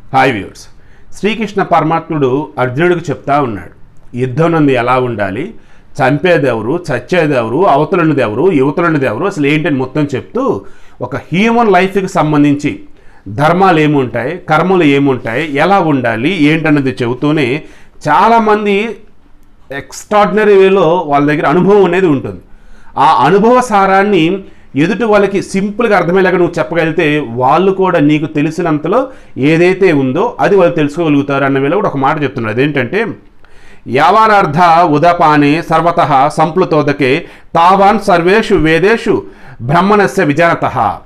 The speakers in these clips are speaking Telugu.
హాయ్ వ్యూర్స్ శ్రీకృష్ణ పరమాత్ముడు అర్జునుడికి చెప్తా ఉన్నాడు యుద్ధం నందు ఎలా ఉండాలి చంపేదెవరు చచ్చేదెవరు అవతలనిది ఎవరు యువతలనిది ఎవరు అసలు ఏంటని మొత్తం చెప్తూ ఒక హ్యూమన్ లైఫ్కి సంబంధించి ధర్మాలు ఏముంటాయి కర్మలు ఏముంటాయి ఎలా ఉండాలి ఏంటన్నది చెబుతూనే చాలామంది ఎక్స్ట్రాడినరీ వేలో వాళ్ళ దగ్గర అనుభవం అనేది ఉంటుంది ఆ అనుభవ సారాన్ని ఎదుటి వాళ్ళకి సింపుల్గా అర్థమయ్యేలాగా నువ్వు చెప్పగలిగితే వాళ్ళు కూడా నీకు తెలిసినంతలో ఏదైతే ఉందో అది వాళ్ళు తెలుసుకోగలుగుతారు అన్న వేళ కూడా ఒక మాట చెప్తున్నారు అదేంటంటే యావానార్థ ఉదపానే సర్వత సంప్లుతోదకే తావాన్ సర్వేషు వేదేషు బ్రహ్మణస్య విజానత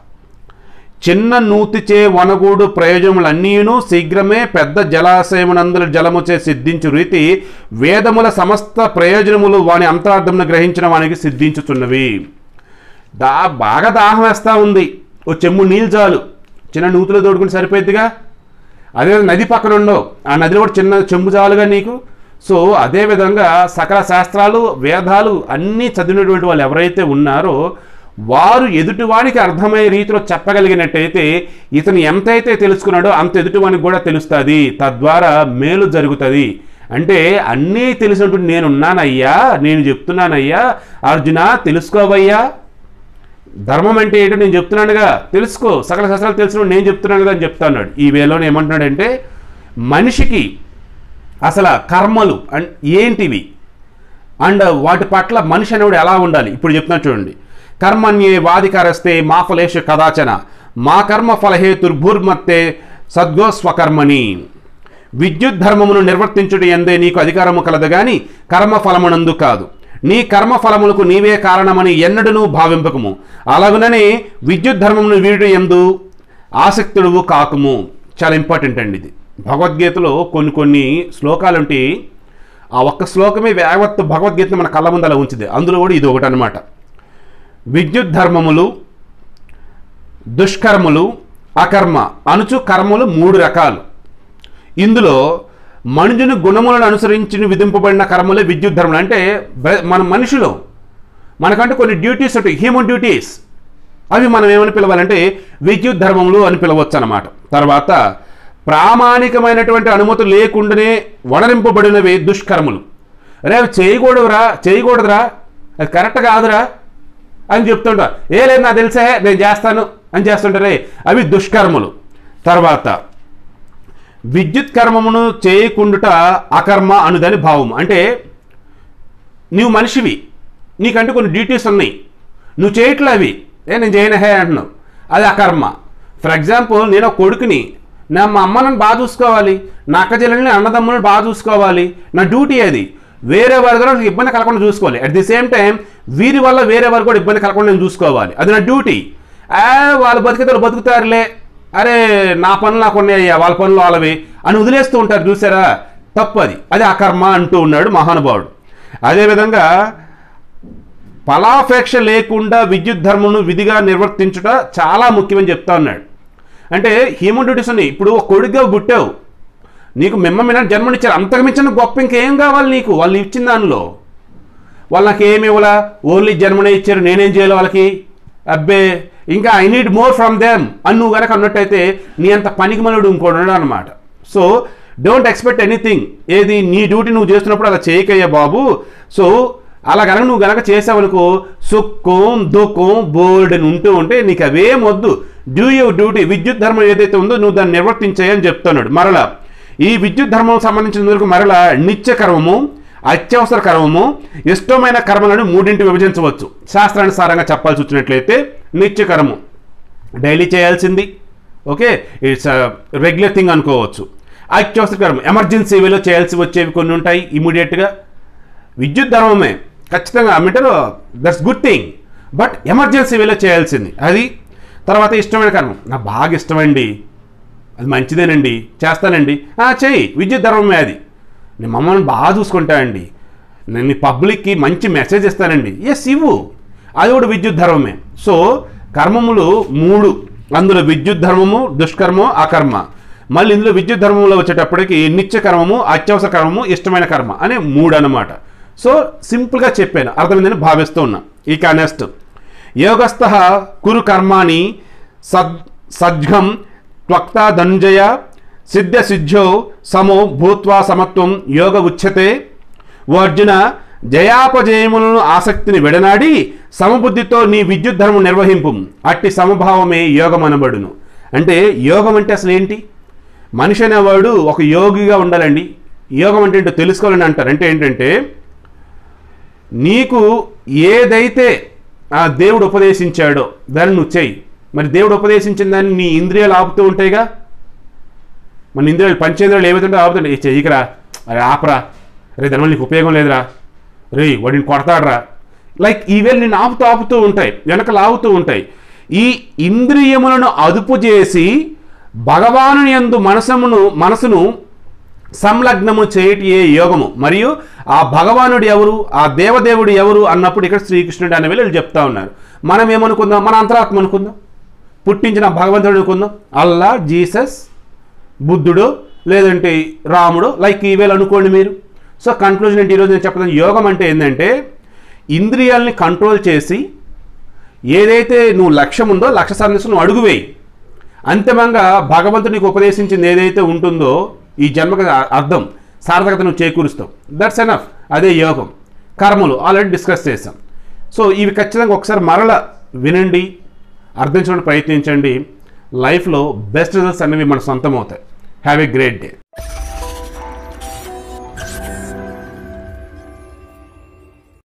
చిన్న నూతిచే వనగూడు ప్రయోజనములన్నీను శీఘ్రమే పెద్ద జలాశయమునందుల జలముచే సిద్ధించు రీతి వేదముల సమస్త ప్రయోజనములు వాని అంతరార్థమును గ్రహించిన వానికి సిద్ధించుచున్నవి దా బాగా దాహం వేస్తూ ఉంది ఓ చెమ్ము నీళ్ళు చాలు చిన్న నూతులో తోడుకుని సరిపోయిద్దిగా అదే నది పక్కన ఉండవు ఆ నదిలో కూడా చిన్న చెంబు చాలుగా నీకు సో అదేవిధంగా సకల శాస్త్రాలు వేదాలు అన్నీ చదివినటువంటి వాళ్ళు ఎవరైతే ఉన్నారో వారు ఎదుటివానికి అర్థమయ్యే రీతిలో చెప్పగలిగినట్టయితే ఇతను ఎంతైతే తెలుసుకున్నాడో అంత ఎదుటివానికి కూడా తెలుస్తుంది తద్వారా మేలు జరుగుతుంది అంటే అన్నీ తెలిసినటువంటి నేనున్నానయ్యా నేను చెప్తున్నానయ్యా అర్జున తెలుసుకోవయ్యా ధర్మం అంటే ఏంటో నేను చెప్తున్నానుగా తెలుసుకో సకల శాస్త్రాలు తెలిసిన నేను చెప్తున్నాను కదా అని చెప్తా ఉన్నాడు ఈ వేలోనే ఏమంటున్నాడంటే మనిషికి అసలు కర్మలు అండ్ ఏంటివి అండ్ వాటి పట్ల మనిషి అనేవాడు ఎలా ఉండాలి ఇప్పుడు చెప్తున్నా చూడండి కర్మణ్యే వాదికరస్తే మా ఫలేషు కదాచన మా కర్మ ఫలహేతుర్భూర్మత్తే సద్గో స్వకర్మణి విద్యుత్ ధర్మమును నిర్వర్తించుట ఎందే నీకు అధికారము కలదు గాని కర్మ ఫలమునందు కాదు నీ కర్మ ఫలములకు నీవే కారణమని ఎన్నడూ భావింపకము అలాగుననే విద్యుత్ ధర్మమును వీడు ఎందు ఆసక్తుడువు కాకుము చాలా ఇంపార్టెంట్ అండి ఇది భగవద్గీతలో కొన్ని కొన్ని శ్లోకాలు ఉంటాయి ఆ ఒక్క శ్లోకమే యావత్తు భగవద్గీతను మన కళ్ళ ముందల ఉంచింది అందులో కూడా ఇది ఒకటి అనమాట విద్యుత్ ధర్మములు దుష్కర్మలు అకర్మ అనుచు కర్మలు మూడు రకాలు ఇందులో మనుషుని గుణములను అనుసరించి విధింపబడిన కర్మలే విద్యుత్ ధర్మలు అంటే బ- మన మనుషులు మనకంటే కొన్ని డ్యూటీస్ ఉంటాయి హ్యూమన్ డ్యూటీస్ అవి మనం ఏమని పిలవాలంటే విద్యుత్ ధర్మములు అని పిలవచ్చు అనమాట తర్వాత ప్రామాణికమైనటువంటి అనుమతి లేకుండానే వనరింపబడినవి దుష్కర్మలు రే అవి చేయకూడదురా చేయకూడదురా అది కరెక్ట్ కాదురా అని చెప్తుంటా ఏ లేదు నాకు తెలిసే నేను చేస్తాను అని చేస్తుంటారే అవి దుష్కర్మలు తర్వాత విద్యుత్ కర్మమును చేయకుండుట అకర్మ అనుదని భావం అంటే నీవు మనిషివి నీకంటే కొన్ని డ్యూటీస్ ఉన్నాయి నువ్వు చేయట్లే అవి ఏ నేను చేయను హే అంటున్నావు అది అకర్మ ఫర్ ఎగ్జాంపుల్ నేను ఒక కొడుకుని నా మా అమ్మ నన్ను బాగా చూసుకోవాలి నా అక్క చెల్లెల్ని అన్నదమ్ములను బాగా చూసుకోవాలి నా డ్యూటీ అది వేరే వారి ద్వారా నాకు ఇబ్బంది కలగకుండా చూసుకోవాలి అట్ ది సేమ్ టైం వీరి వల్ల వేరే వారు కూడా ఇబ్బంది కలగకుండా నేను చూసుకోవాలి అది నా డ్యూటీ ఆ, వాళ్ళు బతికితే వాళ్ళు బతుకుతారులే అరే నా పనులు నాకు ఉన్నాయ్యా వాళ్ళ పనులు వాళ్ళవి అని వదిలేస్తూ ఉంటారు చూసారా తప్పు అది అది అకర్మ అంటూ ఉన్నాడు మహానుభావుడు అదేవిధంగా ఫలాపేక్ష లేకుండా విద్యుత్ ధర్మను విధిగా నిర్వర్తించుట చాలా ముఖ్యమని చెప్తా ఉన్నాడు అంటే హ్యూమన్ డ్యూటీస్ ఉన్నాయి ఇప్పుడు ఒక కొడుకుగా పుట్టావు నీకు మిమ్మ మీద జన్మనిచ్చారు అంతకు మించిన గొప్ప ఇంకేం కావాలి నీకు వాళ్ళు ఇచ్చిన దానిలో వాళ్ళు నాకు ఏమి ఇవ్వాలా ఓన్లీ జన్మనే ఇచ్చారు నేనేం చేయాలి వాళ్ళకి అబ్బే ఇంకా I need more from them అని నువ్వు కనుక అన్నట్టయితే నీ అంత పనికి మనడు ఇంకోటి అనమాట సో డోంట్ ఎక్స్పెక్ట్ ఎనీథింగ్ ఏది నీ డ్యూటీ నువ్వు చేస్తున్నప్పుడు అలా చేయకయ్యా బాబు సో అలా కనుక నువ్వు కనుక చేసావనుకో సుఖం దుఃఖం బోర్డ్ అని ఉంటూ ఉంటే నీకు అవేం వద్దు డూ యువర్ డ్యూటీ విద్యుత్ ధర్మం ఏదైతే ఉందో నువ్వు దాన్ని నిర్వర్తించాయని చెప్తున్నాడు మరలా ఈ విద్యుత్ ధర్మం సంబంధించిన వరకు మరలా నిత్య కర్మము అత్యవసర కర్మము ఇష్టమైన కర్మలను మూడింటి విభజించవచ్చు శాస్త్రానుసారంగా చెప్పాల్సి వచ్చినట్లయితే నిత్య కర్మం డైలీ చేయాల్సింది ఓకే ఇట్స్ రెగ్యులర్ థింగ్ అనుకోవచ్చు అత్యవసర కర్మం ఎమర్జెన్సీ వేలో చేయాల్సి వచ్చేవి కొన్ని ఉంటాయి ఇమీడియట్గా విద్యుత్ ధర్మమే ఖచ్చితంగా meter that's good thing but emergency వేలో చేయాల్సింది అది తర్వాత ఇష్టమైన కర్మం నాకు బాగా ఇష్టమండి అది మంచిదేనండి చేస్తానండి "ఆ, చెయ్యి విద్యుత్ ధర్మమే అది నేను మమ్మల్ని బాగా చూసుకుంటా అండి నేను ఈ పబ్లిక్కి మంచి మెసేజ్ ఇస్తానండి ఎస్ ఇవ్వు అది కూడా విద్యుత్ ధర్మమే సో కర్మములు మూడు అందులో విద్యుత్ ధర్మము దుష్కర్మము అకర్మ మళ్ళీ ఇందులో విద్యుత్ ధర్మంలో వచ్చేటప్పటికి నిత్య కర్మము అత్యవసర కర్మము ఇష్టమైన కర్మ అనే మూడు అనమాట సో సింపుల్గా చెప్పాను అర్థమైందని భావిస్తూ ఉన్నా ఇక నెక్స్ట్ యోగస్థ కురు కర్మాని సద్ సజ్ఘం త్వక్తా ధనుంజయ సిద్ధ సిద్ధ్యో సమో భూత్వా సమత్వం యోగ ఉచ్యతే ఓ అర్జున జయాపజయములను ఆసక్తిని విడనాడి సమబుద్ధితో నీ విద్యుత్ ధర్మం నిర్వహింపు అట్టి సమభావమే యోగం అనబడును అంటే యోగం అంటే అసలు ఏంటి మనిషి అనేవాడు ఒక యోగిగా ఉండాలండి యోగం అంటే ఏంటో తెలుసుకోవాలని అంటారు అంటే ఏంటంటే నీకు ఏదైతే ఆ దేవుడు ఉపదేశించాడో దాన్ని నువ్వు చెయ్యి మరి దేవుడు ఉపదేశించిన దాన్ని నీ ఇంద్రియాలు ఆపుతూ ఉంటాయిగా మన ఇంద్రియాలు పంచేంద్రియాలు ఏవైతే ఉంటే ఆపుతుంటాయి "ఏ చెయ్యికరా అరే ఆపరా రే దానివల్ల నీకు ఉపయోగం లేదురా రే వాడిని కొడతాడరా లైక్ ఈవేళ నేను ఆపుతూ ఆపుతూ ఉంటాయి వెనక లాగుతూ ఉంటాయి ఈ ఇంద్రియములను అదుపు చేసి భగవాను యందు మనసమును మనసును సంలగ్నము చేయటి ఏ యోగము మరియు ఆ భగవానుడు ఎవరు ఆ దేవదేవుడు ఎవరు అన్నప్పుడు ఇక్కడ శ్రీకృష్ణుడు అనే వీళ్ళు చెప్తా ఉన్నారు మనం ఏమనుకుందాం మన అంతరాత్మ అనుకుందాం పుట్టించిన భగవంతుడు అనుకుందాం అల్లా జీసస్ బుద్ధుడు లేదంటే రాముడు లైక్ ఈవేళ అనుకోండి మీరు సో కన్క్లూజన్ ఏంటి ఈరోజు నేను చెప్పడం యోగం అంటే ఏంటంటే ఇంద్రియాలని కంట్రోల్ చేసి ఏదైతే నువ్వు లక్ష్యం ఉందో లక్ష్య సాధన నువ్వు అడుగువేయి అంతిమంగా భగవంతుడు నీకు ఉపదేశించింది ఏదైతే ఉంటుందో ఈ జన్మకు అర్థం సార్థకత నువ్వు చేకూరుస్తావు దట్స్ ఎనఫ్ అదే యోగం కర్మలు ఆల్రెడీ డిస్కస్ చేసాం సో ఇవి ఖచ్చితంగా ఒకసారి మరల వినండి అర్థించడానికి ప్రయత్నించండి లైఫ్లో బెస్ట్ రిజల్ట్స్ అనేవి మన సొంతం అవుతాయి హ్యావ్ ఎ గ్రేట్ డే